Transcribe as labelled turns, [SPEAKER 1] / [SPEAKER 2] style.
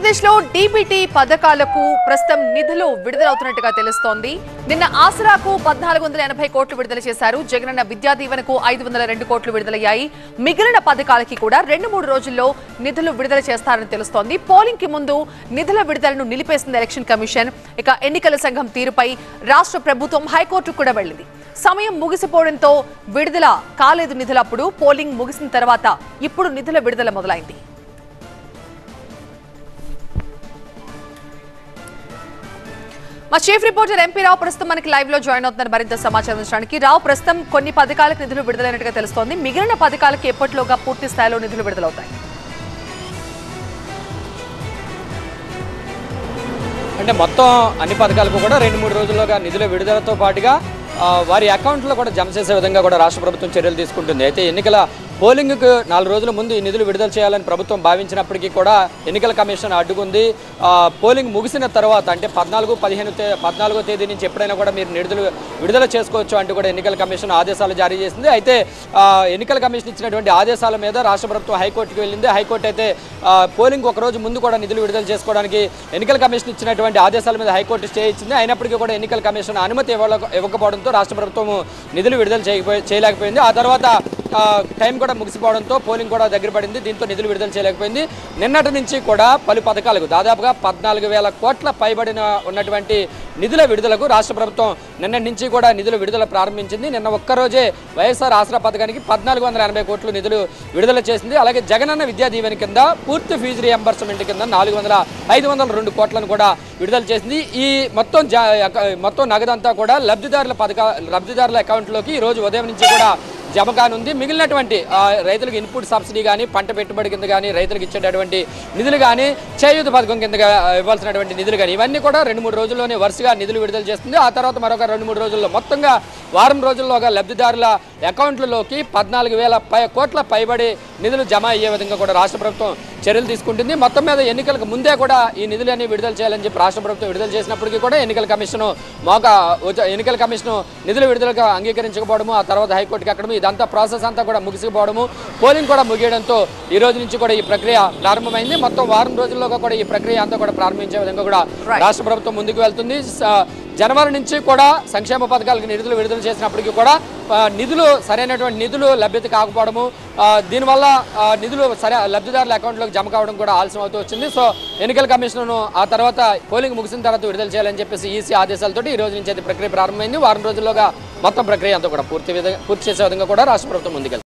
[SPEAKER 1] ఆంధ్రప్రదేశ్ లో డీబీటీ పథకాలకు ప్రస్తుతం నిధులు విడుదలవుతున్నట్టుగా తెలుస్తోంది నిన్న ఆసరాకు పద్నాలుగు వందల ఎనభై కోట్లు విడుదల చేశారు జగనన్న విద్యా దీవెనకు ఐదు వందల రెండు కోట్లు విడుదలయ్యాయి మిగిలిన పథకాలకి కూడా రెండు మూడు రోజుల్లో నిధులు విడుదల చేస్తారని తెలుస్తోంది పోలింగ్ కి ముందు నిధుల విడుదలను నిలిపేసింది ఎలక్షన్ కమిషన్ ఇక ఎన్నికల సంఘం తీరుపై రాష్ట్ర ప్రభుత్వం హైకోర్టుకు కూడా వెళ్ళింది సమయం ముగిసిపోవడంతో విడుదల కాలేదు నిధులప్పుడు పోలింగ్ ముగిసిన తర్వాత ఇప్పుడు నిధుల విడుదల మొదలైంది మా చీఫ్ రిపోర్టర్ ఎంపీ రావు ప్రస్తుతం మనకి లైవ్ లో జాయిన్ అవుతున్నారు మరింత సమాచారం అందించడానికి రావు ప్రస్తుతం కొన్ని పథకాలకు నిధులు విడుదలైనట్టుగా తెలుస్తోంది మిగిలిన పథకాలకు ఎప్పటిలోగా పూర్తి స్థాయిలో నిధులు విడుదలవుతాయి
[SPEAKER 2] అంటే మొత్తం అన్ని పథకాలకు కూడా రెండు మూడు రోజుల్లోగా నిధుల విడుదలతో పాటుగా ఆ, వారి అకౌంట్లో కూడా జమ చేసే విధంగా కూడా రాష్ట్ర ప్రభుత్వం చర్యలు తీసుకుంటుంది అయితే ఎన్నికల పోలింగ్కు నాలుగు రోజుల ముందు ఈ నిధులు విడుదల చేయాలని ప్రభుత్వం భావించినప్పటికీ కూడా ఎన్నికల కమిషన్ అడ్డుకుంది ఆ, పోలింగ్ ముగిసిన తర్వాత అంటే పద్నాలుగు పదిహేను తే పద్నాలుగో తేదీ నుంచి ఎప్పుడైనా కూడా మీరు నిధులు విడుదల చేసుకోవచ్చు అంటూ కూడా ఎన్నికల కమిషన్ ఆదేశాలు జారీ చేసింది అయితే ఆ, ఎన్నికల కమిషన్ ఇచ్చినటువంటి ఆదేశాల మీద రాష్ట్ర ప్రభుత్వం హైకోర్టుకి వెళ్ళింది హైకోర్టు అయితే ఆ, పోలింగ్ ఒక రోజు ముందు కూడా నిధులు విడుదల చేసుకోవడానికి ఎన్నికల కమిషన్ ఇచ్చినటువంటి ఆదేశాల మీద హైకోర్టు స్టే ఇచ్చింది అయినప్పటికీ కూడా ఎన్నికల కమిషన్ అనుమతి ఇవ్వల ఇవ్వకపోవడంతో రాష్ట్ర ప్రభుత్వం నిధులు విడుదల చేయకపోయి చేయలేకపోయింది ఆ తర్వాత ఆ, టైం కూడా ముగిసిపోవడంతో పోలింగ్ కూడా దగ్గర పడింది దీంతో నిధులు విడుదల చేయలేకపోయింది నిన్నటి నుంచి కూడా పలు పథకాలకు దాదాపుగా పద్నాలుగు వేల కోట్ల పైబడిన ఉన్నటువంటి నిధుల విడుదలకు రాష్ట్ర ప్రభుత్వం నిన్నటి నుంచి కూడా నిధుల విడుదల ప్రారంభించింది నిన్న ఒక్కరోజే వైఎస్ఆర్ ఆసరా పథకానికి పద్నాలుగు వందల ఎనభై కోట్లు నిధులు విడుదల చేసింది అలాగే జగనన్న విద్యా దీవెన కింద పూర్తి ఫీజు రియంబర్స్మెంట్ కింద నాలుగు వందల ఐదు వందల రెండు కోట్లను కూడా విడుదల చేసింది ఈ మొత్తం జా- అక- మొత్తం నగదంతా కూడా లబ్ధిదారుల పథక లబ్ధిదారుల అకౌంట్లోకి ఈ రోజు ఉదయం నుంచి కూడా జమ కానుంది మిగిలినటువంటి ఆ, రైతులకు ఇన్పుట్ సబ్సిడీ కానీ పంట పెట్టుబడి కింద కానీ రైతులకు ఇచ్చేటటువంటి నిధులు కానీ చేయూత పథకం కింద ఇవ్వాల్సినటువంటి నిధులు కానీ ఇవన్నీ కూడా రెండు మూడు రోజుల్లోనే వరుసగా నిధులు విడుదల చేస్తుంది ఆ తర్వాత మరొక రెండు మూడు రోజుల్లో మొత్తంగా వారం రోజుల్లోగా లబ్ధిదారుల అకౌంట్లలోకి పద్నాలుగు వేల పై కోట్ల పైబడి నిధులు జమ అయ్యే విధంగా కూడా రాష్ట్ర ప్రభుత్వం చర్యలు తీసుకుంటుంది మొత్తం మీద ఎన్నికలకు ముందే కూడా ఈ నిధులన్నీ విడుదల చేయాలని చెప్పి రాష్ట్ర ప్రభుత్వం విడుదల చేసినప్పటికీ కూడా ఎన్నికల కమిషన్ మోక ఉచ- ఎన్నికల కమిషన్ నిధుల విడుదలకు అంగీకరించకపోవడము ఆ తర్వాత హైకోర్టుకి ఎక్కడము ఇదంతా ప్రాసెస్ అంతా కూడా ముగిసిపోవడము పోలింగ్ కూడా ముగియడంతో ఈ రోజు నుంచి కూడా ఈ ప్రక్రియ ప్రారంభమైంది మొత్తం వారం రోజుల్లోగా కూడా ఈ ప్రక్రియ అంతా కూడా ప్రారంభించే విధంగా కూడా
[SPEAKER 1] Right.
[SPEAKER 2] రాష్ట్ర ప్రభుత్వం ముందుకు వెళ్తుంది స- జనవరి నుంచి కూడా సంక్షేమ పథకాలకు నిధులు విడుదల చేసినప్పటికీ కూడా ఆ, నిధులు సరైనటువంటి నిధులు లభ్యత కాకపోవడము ఆ, దీనివల్ల ఆ, నిధులు సరే లబ్ధిదారుల అకౌంట్లోకి జమ కావడం కూడా ఆలస్యం అవుతూ వచ్చింది సో ఎన్నికల కమిషన్ను ఆ తర్వాత పోలింగ్ ముగిసిన తర్వాత విడుదల చేయాలని చెప్పేసి ఈసీ ఆదేశాలతో ఈ రోజు నుంచి అయితే ప్రక్రియ ప్రారంభమైంది వారం రోజుల్లోగా మొత్తం ప్రక్రియ అంతా కూడా పూర్తి విధంగా పూర్తి చేసే విధంగా కూడా రాష్ట్ర ప్రభుత్వం ముందుకెళ్తుంది